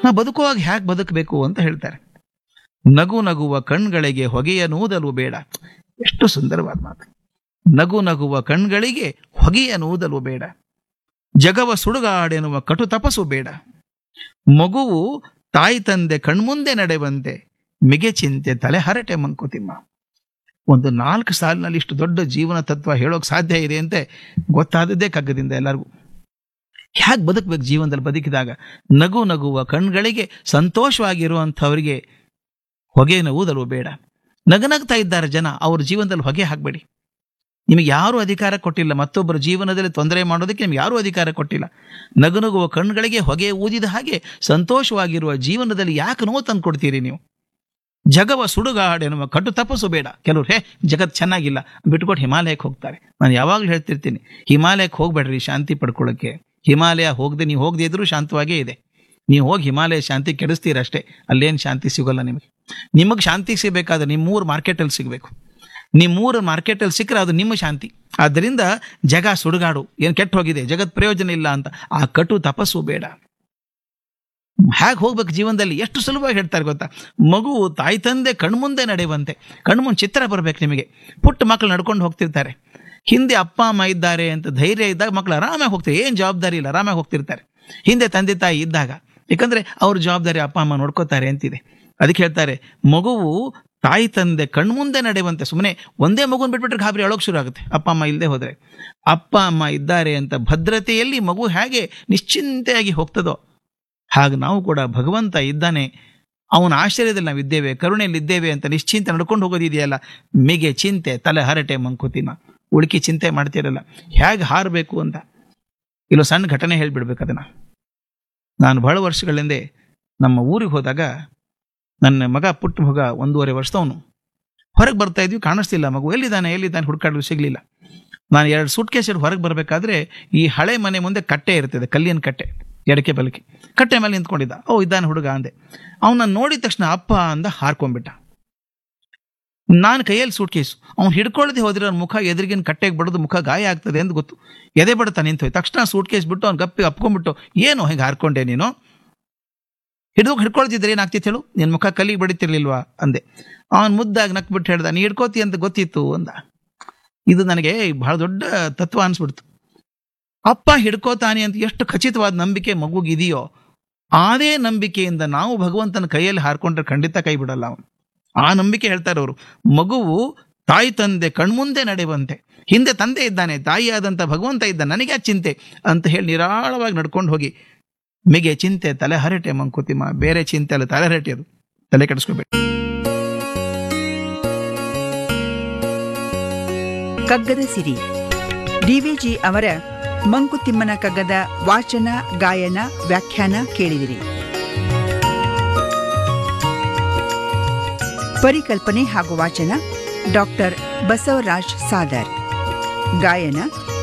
ನಾವು ಬದುಕುವಾಗ ಹ್ಯಾಕ್ ಬದುಕಬೇಕು ಅಂತ ಹೇಳ್ತಾರೆ ನಗು ನಗುವ ಕಣ್ಗಳಿಗೆ ಹೊಗೆಯ ನೂದಲು ಬೇಡ ಎಷ್ಟು ಸುಂದರವಾದ ಮಾತು ನಗು ನಗುವ ಕಣ್ಗಳಿಗೆ ಹೊಗೆಯ ನೂದಲು ಬೇಡ ಜಗವ ಸುಡುಗಾಡೆನ್ನುವ ಕಟು ತಪಸ್ಸು ಬೇಡ ಮಗುವು ತಾಯಿ ತಂದೆ ಕಣ್ಮುಂದೆ ನಡೆವಂತೆ ಮಿಗೆ ಚಿಂತೆ ತಲೆ ಹರಟೆ ಮಂಕುತಿಮ್ಮ ಒಂದು ನಾಲ್ಕು ಸಾಲಿನಲ್ಲಿ ಇಷ್ಟು ದೊಡ್ಡ ಜೀವನ ತತ್ವ ಹೇಳೋಕ್ ಸಾಧ್ಯ ಇದೆ ಅಂತೆ ಗೊತ್ತಾದದ್ದೇ ಕಗ್ಗದಿಂದ ಎಲ್ಲರಿಗೂ ಹ್ಯಾಕ್ ಬದುಕಬೇಕು ಜೀವನದಲ್ಲಿ ಬದುಕಿದಾಗ ನಗು ನಗುವ ಕಣ್ಗಳಿಗೆ ಸಂತೋಷವಾಗಿರುವಂಥವರಿಗೆ ಹೊಗೆಯನ್ನು ಊದಲು ಬೇಡ ನಗನಗ್ತಾ ಇದ್ದಾರೆ ಜನ ಅವ್ರ ಜೀವನದಲ್ಲಿ ಹೊಗೆ ಹಾಕಬೇಡಿ ನಿಮಗೆ ಯಾರೂ ಅಧಿಕಾರ ಕೊಟ್ಟಿಲ್ಲ ಮತ್ತೊಬ್ಬರ ಜೀವನದಲ್ಲಿ ತೊಂದರೆ ಮಾಡೋದಕ್ಕೆ ನಿಮ್ಗೆ ಯಾರೂ ಅಧಿಕಾರ ಕೊಟ್ಟಿಲ್ಲ ನಗುನಗುವ ಕಣ್ಗಳಿಗೆ ಹೊಗೆ ಊದಿದ ಹಾಗೆ ಸಂತೋಷವಾಗಿರುವ ಜೀವನದಲ್ಲಿ ಯಾಕೆ ನೋವು ತಂದು ಕೊಡ್ತೀರಿ ನೀವು ಜಗವ ಸುಡುಗಾಡೆನ್ನುವ ಕಟ್ಟು ತಪಸ್ಸು ಬೇಡ ಕೆಲವ್ರು ಹೇ ಜಗತ್ ಚೆನ್ನಾಗಿಲ್ಲ ಬಿಟ್ಕೊಟ್ಟು ಹಿಮಾಲಯಕ್ಕೆ ಹೋಗ್ತಾರೆ ನಾನು ಯಾವಾಗಲೂ ಹೇಳ್ತಿರ್ತೀನಿ ಹಿಮಾಲಯಕ್ಕೆ ಹೋಗ್ಬೇಡ್ರಿ ಶಾಂತಿ ಪಡ್ಕೊಳ್ಳೋಕ್ಕೆ ಹಿಮಾಲಯ ಹೋಗದೆ ನೀವು ಹೋಗದೇ ಇದ್ರೂ ಶಾಂತವಾಗೇ ಇದೆ ನೀವು ಹೋಗಿ ಹಿಮಾಲಯ ಶಾಂತಿ ಕೆಡಿಸ್ತೀರಷ್ಟೇ ಅಲ್ಲೇನು ಶಾಂತಿ ಸಿಗೋಲ್ಲ ನಿಮಗೆ ನಿಮಗೆ ಶಾಂತಿ ಸಿಗಬೇಕಾದ್ರೆ ನಿಮ್ಮೂರು ಮಾರ್ಕೆಟಲ್ಲಿ ಸಿಗಬೇಕು ನಿಮ್ಮೂರು ಮಾರ್ಕೆಟಲ್ಲಿ ಸಿಕ್ಕರೆ ಅದು ನಿಮ್ಮ ಶಾಂತಿ ಆದ್ದರಿಂದ ಜಗ ಸುಡುಗಾಡು ಏನು ಕೆಟ್ಟು ಹೋಗಿದೆ ಜಗತ್ ಪ್ರಯೋಜನ ಇಲ್ಲ ಅಂತ ಆ ಕಟು ತಪಸ್ಸು ಬೇಡ ಹೇಗೆ ಹೋಗ್ಬೇಕು ಜೀವನದಲ್ಲಿ ಎಷ್ಟು ಸುಲಭವಾಗಿ ಹೇಳ್ತಾರೆ ಗೊತ್ತಾ ಮಗು ತಾಯಿ ತಂದೆ ಕಣ್ಮುಂದೆ ನಡೆಯುವಂತೆ ಕಣ್ಮುಂದೆ ಚಿತ್ರ ಬರಬೇಕು ನಿಮಗೆ ಪುಟ್ಟ ಮಕ್ಕಳು ನಡ್ಕೊಂಡು ಹೋಗ್ತಿರ್ತಾರೆ ಹಿಂದೆ ಅಪ್ಪ ಅಮ್ಮ ಇದ್ದಾರೆ ಅಂತ ಧೈರ್ಯ ಇದ್ದಾಗ ಮಕ್ಕಳು ಆರಾಮಾಗಿ ಹೋಗ್ತಾರೆ ಏನು ಜವಾಬ್ದಾರಿ ಇಲ್ಲ ಆರಾಮಾಗಿ ಹೋಗ್ತಿರ್ತಾರೆ ಹಿಂದೆ ತಂದೆ ತಾಯಿ ಇದ್ದಾಗ ಯಾಕಂದ್ರೆ ಅವ್ರ ಜವಾಬ್ದಾರಿ ಅಪ್ಪ ಅಮ್ಮ ನೋಡ್ಕೋತಾರೆ ಅಂತಿದೆ ಅದಕ್ಕೆ ಹೇಳ್ತಾರೆ ಮಗುವು ತಾಯಿ ತಂದೆ ಕಣ್ಮುಂದೆ ನಡೆಯುವಂತೆ ಸುಮ್ಮನೆ ಒಂದೇ ಮಗುನ ಬಿಟ್ಬಿಟ್ರೆ ಗಾಬರಿ ಅಳೋಕ್ ಶುರು ಆಗುತ್ತೆ ಅಪ್ಪ ಅಮ್ಮ ಇಲ್ಲದೆ ಹೋದರೆ ಅಪ್ಪ ಅಮ್ಮ ಇದ್ದಾರೆ ಅಂತ ಭದ್ರತೆಯಲ್ಲಿ ಮಗು ಹೇಗೆ ನಿಶ್ಚಿಂತೆಯಾಗಿ ಹೋಗ್ತದೋ ಹಾಗೆ ನಾವು ಕೂಡ ಭಗವಂತ ಇದ್ದಾನೆ ಅವನ ಆಶ್ಚರ್ಯದಲ್ಲಿ ನಾವು ಇದ್ದೇವೆ ಕರುಣೆಯಲ್ಲಿ ಇದ್ದೇವೆ ಅಂತ ನಿಶ್ಚಿಂತೆ ನಡ್ಕೊಂಡು ಹೋಗೋದಿದೆಯಲ್ಲ ಮಿಗೆ ಚಿಂತೆ ತಲೆ ಹರಟೆ ಮಂಕುತಿಮ ಉಳುಕಿ ಚಿಂತೆ ಮಾಡ್ತಿರಲ್ಲ ಹೇಗೆ ಹಾರಬೇಕು ಅಂತ ಇಲ್ಲೋ ಸಣ್ಣ ಘಟನೆ ಹೇಳ್ಬಿಡ್ಬೇಕು ಅದನ್ನ ನಾನು ಬಹಳ ವರ್ಷಗಳಿಂದ ನಮ್ಮ ಊರಿಗೆ ಹೋದಾಗ ನನ್ನ ಮಗ ಪುಟ್ಟ ಮಗ ಒಂದೂವರೆ ವರ್ಷದವನು ಹೊರಗೆ ಬರ್ತಾ ಇದ್ವಿ ಕಾಣಿಸ್ತಿಲ್ಲ ಮಗು ಎಲ್ಲಿದ್ದಾನೆ ಎಲ್ಲಿದ್ದಾನೆ ಹುಡುಕಾಡಲು ಸಿಗ್ಲಿಲ್ಲ ನಾನು ಎರಡು ಸೂಟ್ ಕೇಸ್ ಹೊರಗೆ ಬರಬೇಕಾದ್ರೆ ಈ ಹಳೆ ಮನೆ ಮುಂದೆ ಕಟ್ಟೆ ಇರ್ತದೆ ಕಲ್ಲಿನ ಕಟ್ಟೆ ಎಡಕೆ ಬಲಕೆ ಕಟ್ಟೆ ಮೇಲೆ ನಿಂತ್ಕೊಂಡಿದ್ದ ಓ ಇದ್ದಾನೆ ಹುಡುಗ ಅಂದೆ ಅವನ ನೋಡಿದ ತಕ್ಷಣ ಅಪ್ಪ ಅಂದ ಹಾರ್ಕೊಂಡ್ಬಿಟ್ಟ ನಾನು ಕೈಯಲ್ಲಿ ಸೂಟ್ ಕೇಸು ಅವ್ನು ಹಿಡ್ಕೊಳ್ಳದೆ ಹೋದ್ರೆ ಅವ್ನ ಮುಖ ಎದುರಿಗಿನ ಕಟ್ಟೆಗೆ ಬಡದು ಮುಖ ಗಾಯ ಆಗ್ತದೆ ಅಂತ ಗೊತ್ತು ಎದೆ ಬಡ್ತಾ ನಿಂತೋಯ್ತು ತಕ್ಷಣ ಸೂಟ್ ಕೇಸ್ ಬಿಟ್ಟು ಅವ್ನು ಗಪ್ಪಿ ಅಪ್ಕೊಂಡ್ಬಿಟ್ಟು ಏನು ಹಿಂಗೆ ಹಾರ್ಕೊಂಡೆ ನೀನು ಹಿಡಿದು ಹಿಡ್ಕೊಳ್ತಿದ್ರೆ ಏನಾಗ್ತಿತ್ತು ಹೇಳು ನಿನ್ನ ಮುಖ ಕಲಿಗೆ ಬಡಿತಿರ್ಲಿಲ್ವಾ ಅಂದೆ ಅವನ್ ಮುದ್ದಾಗಿ ನಕ್ಬಿಟ್ಟು ಹೇಳ್ದ ನೀ ಹಿಡ್ಕೋತಿ ಅಂತ ಗೊತ್ತಿತ್ತು ಅಂದ ಇದು ನನಗೆ ಬಹಳ ದೊಡ್ಡ ತತ್ವ ಅನ್ಸ್ಬಿಡ್ತು ಅಪ್ಪ ಹಿಡ್ಕೋತಾನೆ ಅಂತ ಎಷ್ಟು ಖಚಿತವಾದ ನಂಬಿಕೆ ಮಗುಗಿದೆಯೋ ಅದೇ ನಂಬಿಕೆಯಿಂದ ನಾವು ಭಗವಂತನ ಕೈಯಲ್ಲಿ ಹಾರ್ಕೊಂಡ್ರೆ ಖಂಡಿತ ಕೈ ಬಿಡಲ್ಲ ಅವನು ಆ ನಂಬಿಕೆ ಹೇಳ್ತಾರೆ ಅವರು ಮಗುವು ತಾಯಿ ತಂದೆ ಕಣ್ಮುಂದೆ ನಡೆಯುವಂತೆ ಹಿಂದೆ ತಂದೆ ಇದ್ದಾನೆ ತಾಯಿಯಾದಂಥ ಭಗವಂತ ಇದ್ದ ನನಗೆ ಚಿಂತೆ ಅಂತ ಹೇಳಿ ನಿರಾಳವಾಗಿ ನಡ್ಕೊಂಡು ಹೋಗಿ ಮಿಗೆ ಚಿಂತೆ ತಲೆ ಹರಟೆ ಮಂಕುತಿಮ್ಮ ಬೇರೆ ಚಿಂತೆ ಅಲ್ಲ ತಲೆ ಹರಟೆ ಅದು ತಲೆ ಕೆಡಿಸ್ಕೋಬೇಡಿ ಕಗ್ಗದ ಸಿರಿ ಡಿವಿಜಿ ಅವರ ಮಂಕುತಿಮ್ಮನ ಕಗ್ಗದ ವಾಚನ ಗಾಯನ ವ್ಯಾಖ್ಯಾನ ಕೇಳಿದಿರಿ ಪರಿಕಲ್ಪನೆ ಹಾಗೂ ವಾಚನ ಡಾಕ್ಟರ್ ಬಸವರಾಜ್ ಸಾದರ್ ಗಾಯನ